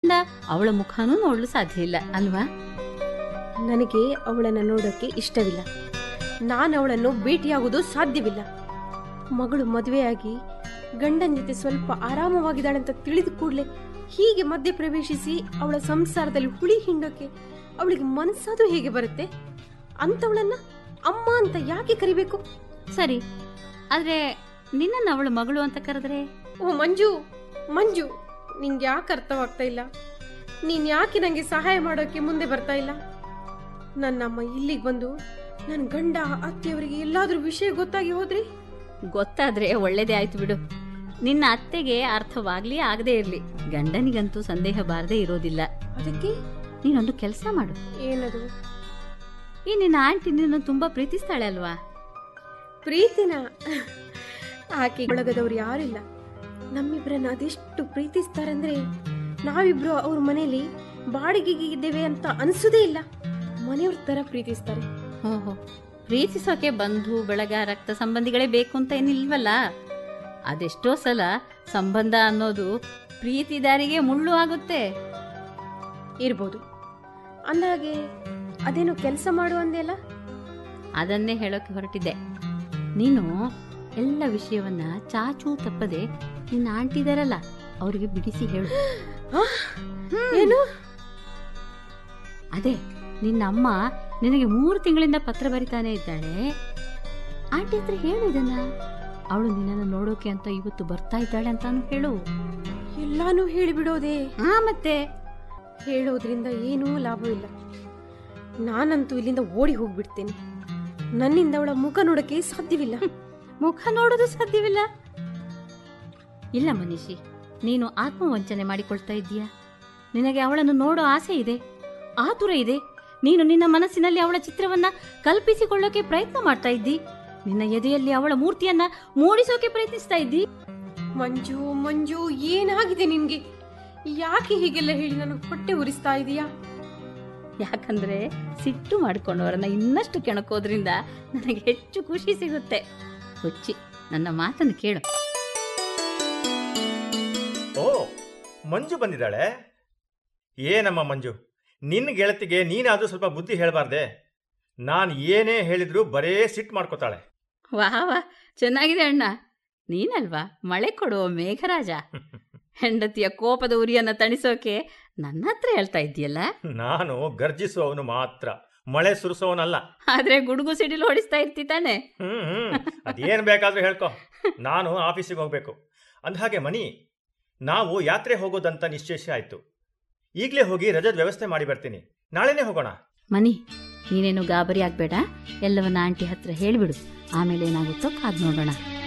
ದೂರದಿಂದ ಅವಳ ಮುಖನೂ ನೋಡಲು ಸಾಧ್ಯ ಇಲ್ಲ ಅಲ್ವಾ ನನಗೆ ಅವಳನ್ನು ನೋಡೋಕೆ ಇಷ್ಟವಿಲ್ಲ ನಾನು ಅವಳನ್ನು ಭೇಟಿಯಾಗುವುದು ಸಾಧ್ಯವಿಲ್ಲ ಮಗಳು ಮದುವೆಯಾಗಿ ಗಂಡನ ಜೊತೆ ಸ್ವಲ್ಪ ಆರಾಮವಾಗಿದ್ದಾಳೆ ಅಂತ ತಿಳಿದ ಕೂಡಲೇ ಹೀಗೆ ಮಧ್ಯೆ ಪ್ರವೇಶಿಸಿ ಅವಳ ಸಂಸಾರದಲ್ಲಿ ಹುಳಿ ಹಿಂಡೋಕೆ ಅವಳಿಗೆ ಮನಸ್ಸಾದ್ರೂ ಹೇಗೆ ಬರುತ್ತೆ ಅಂಥವಳನ್ನ ಅಮ್ಮ ಅಂತ ಯಾಕೆ ಕರಿಬೇಕು ಸರಿ ಆದ್ರೆ ನಿನ್ನನ್ನು ಅವಳ ಮಗಳು ಅಂತ ಕರೆದ್ರೆ ಓ ಮಂಜು ಮಂಜು ನಿಂಗೆ ಯಾಕೆ ಅರ್ಥವಾಗ್ತಾ ಇಲ್ಲ ನೀನ್ ಯಾಕೆ ನಂಗೆ ಸಹಾಯ ಮಾಡೋಕೆ ಮುಂದೆ ಬರ್ತಾ ಇಲ್ಲ ನನ್ನಮ್ಮ ಇಲ್ಲಿಗೆ ಬಂದು ನನ್ನ ಗಂಡ ಅತ್ತೆಯವರಿಗೆ ಎಲ್ಲಾದ್ರೂ ವಿಷಯ ಗೊತ್ತಾಗಿ ಹೋದ್ರಿ ಗೊತ್ತಾದ್ರೆ ಒಳ್ಳೇದೇ ಆಯ್ತು ಬಿಡು ನಿನ್ನ ಅತ್ತೆಗೆ ಅರ್ಥವಾಗ್ಲಿ ಆಗದೆ ಇರ್ಲಿ ಗಂಡನಿಗಂತೂ ಸಂದೇಹ ಬಾರದೇ ಇರೋದಿಲ್ಲ ಅದಕ್ಕೆ ನೀನೊಂದು ಕೆಲಸ ಮಾಡು ಏನದು ಈ ನಿನ್ನ ಆಂಟಿ ನಿನ್ನ ತುಂಬಾ ಪ್ರೀತಿಸ್ತಾಳೆ ಅಲ್ವಾ ಪ್ರೀತಿನ ಆಕೆ ಒಳಗದವ್ರು ಯಾರಿಲ್ಲ ನಮ್ಮಿಬ್ಬರನ್ನ ಅದೆಷ್ಟು ಪ್ರೀತಿಸ್ತಾರಂದ್ರೆ ನಾವಿಬ್ರು ಅವ್ರ ಮನೇಲಿ ಬಾಡಿಗೆಗೆ ಇದ್ದೇವೆ ಅಂತ ಅನ್ಸುದೇ ಇಲ್ಲ ಮನೆಯವ್ರ ತರ ಪ್ರೀತಿಸ್ತಾರೆ ಓಹೋ ಪ್ರೀತಿಸೋಕೆ ಬಂಧು ಬಳಗ ರಕ್ತ ಸಂಬಂಧಿಗಳೇ ಬೇಕು ಅಂತ ಏನಿಲ್ವಲ್ಲ ಅದೆಷ್ಟೋ ಸಲ ಸಂಬಂಧ ಅನ್ನೋದು ಪ್ರೀತಿ ದಾರಿಗೆ ಮುಳ್ಳು ಆಗುತ್ತೆ ಇರ್ಬೋದು ಅಂದಾಗೆ ಅದೇನೋ ಕೆಲಸ ಮಾಡು ಅಂದೆಲ್ಲ ಅದನ್ನೇ ಹೇಳೋಕೆ ಹೊರಟಿದ್ದೆ ನೀನು ಎಲ್ಲ ವಿಷಯವನ್ನ ಚಾಚೂ ತಪ್ಪದೆ ನಿನ್ನ ಆಂಟಿ ಇದಾರಲ್ಲ ಅವರಿಗೆ ಬಿಡಿಸಿ ಹೇಳು ಏನು ಅದೇ ನಿನ್ನ ಅಮ್ಮ ನಿನಗೆ ಮೂರು ತಿಂಗಳಿಂದ ಪತ್ರ ಬರಿತಾನೆ ಇದ್ದಾಳೆ ಆಂಟಿ ಹತ್ರ ಹೇಳು ಇದನ್ನ ಅವಳು ನಿನ್ನನ್ನು ನೋಡೋಕೆ ಅಂತ ಇವತ್ತು ಬರ್ತಾ ಇದ್ದಾಳೆ ಅಂತಾನು ಹೇಳು ಎಲ್ಲಾನು ಹೇಳಿಬಿಡೋದೆ ಹಾ ಮತ್ತೆ ಹೇಳೋದ್ರಿಂದ ಏನೂ ಲಾಭವಿಲ್ಲ ನಾನಂತೂ ಇಲ್ಲಿಂದ ಓಡಿ ಹೋಗ್ಬಿಡ್ತೇನೆ ನನ್ನಿಂದ ಅವಳ ಮುಖ ನೋಡಕ್ಕೆ ಸಾಧ್ಯವಿಲ್ಲ ಮುಖ ನೋಡೋದು ಸಾಧ್ಯವಿಲ್ಲ ಇಲ್ಲ ಮನೀಷಿ ನೀನು ಆತ್ಮವಂಚನೆ ಮಾಡಿಕೊಳ್ತಾ ಇದ್ದೀಯಾ ನಿನಗೆ ಅವಳನ್ನು ನೋಡೋ ಆಸೆ ಇದೆ ಆತುರ ಇದೆ ನೀನು ನಿನ್ನ ಮನಸ್ಸಿನಲ್ಲಿ ಅವಳ ಚಿತ್ರವನ್ನ ಕಲ್ಪಿಸಿಕೊಳ್ಳೋಕೆ ಪ್ರಯತ್ನ ಮಾಡ್ತಾ ಇದ್ದಿ ನಿನ್ನ ಎದೆಯಲ್ಲಿ ಅವಳ ಮೂರ್ತಿಯನ್ನ ಮೂಡಿಸೋಕೆ ಪ್ರಯತ್ನಿಸ್ತಾ ಇದ್ದಿ ಮಂಜು ಮಂಜು ಏನಾಗಿದೆ ನಿನ್ಗೆ ಯಾಕೆ ಹೀಗೆಲ್ಲ ಹೇಳಿ ನಾನು ಹೊಟ್ಟೆ ಉರಿಸ್ತಾ ಇದೀಯಾ ಯಾಕಂದ್ರೆ ಸಿಟ್ಟು ಮಾಡ್ಕೊಂಡವರನ್ನ ಇನ್ನಷ್ಟು ಕೆಣಕೋದ್ರಿಂದ ನನಗೆ ಹೆಚ್ಚು ಖುಷಿ ಸಿಗುತ್ತೆ ಹುಚ್ಚಿ ನನ್ನ ಮಾತನ್ನು ಕೇಳು ಓ ಮಂಜು ಬಂದಿದ್ದಾಳೆ ಏನಮ್ಮ ಮಂಜು ನಿನ್ನ ಗೆಳತಿಗೆ ನೀನಾದರೂ ಸ್ವಲ್ಪ ಬುದ್ಧಿ ಹೇಳಬಾರ್ದೆ ನಾನು ಏನೇ ಹೇಳಿದ್ರು ಬರೇ ಸಿಟ್ಟು ಮಾಡ್ಕೋತಾಳೆ ವಾಹ ವಾ ಚೆನ್ನಾಗಿದೆ ಅಣ್ಣ ನೀನಲ್ವಾ ಮಳೆ ಕೊಡುವ ಮೇಘರಾಜ ಹೆಂಡತಿಯ ಕೋಪದ ಉರಿಯನ್ನ ತಣಿಸೋಕೆ ನನ್ನ ಹತ್ರ ಹೇಳ್ತಾ ಇದ್ದೀಯಲ್ಲ ನಾನು ಗರ್ಜಿಸುವವನು ಮಾತ್ರ ಮಳೆ ಸುರಿಸೋವನಲ್ಲ ಆದ್ರೆ ಗುಡುಗು ಸಿಡಿಲು ಹೊಡಿಸ್ತಾ ಇರ್ತಿ ತಾನೆ ಹ್ಮ್ ಹ್ಮ್ ಅದೇನು ಬೇಕಾದ್ರೂ ಹೇಳ್ಕೊ ನಾನು ಆಫೀಸಿಗೆ ಹೋಗ್ಬೇಕು ಅಂದಹಾಗೆ ಮನಿ ನಾವು ಯಾತ್ರೆ ಹೋಗೋದಂತ ನಿಶ್ಚಯಿಸಿ ಆಯ್ತು ಈಗಲೇ ಹೋಗಿ ರಜದ ವ್ಯವಸ್ಥೆ ಮಾಡಿ ಬರ್ತೀನಿ ನಾಳೆನೇ ಹೋಗೋಣ ಮನಿ ನೀನೇನು ಗಾಬರಿ ಆಗ್ಬೇಡ ಎಲ್ಲವನ್ನ ಆಂಟಿ ಹತ್ರ ಹೇಳ್ಬಿಡು ಆಮೇಲೆ ಏನಾಗುತ್ತೋ ಕಾದ್ ನೋಡೋಣ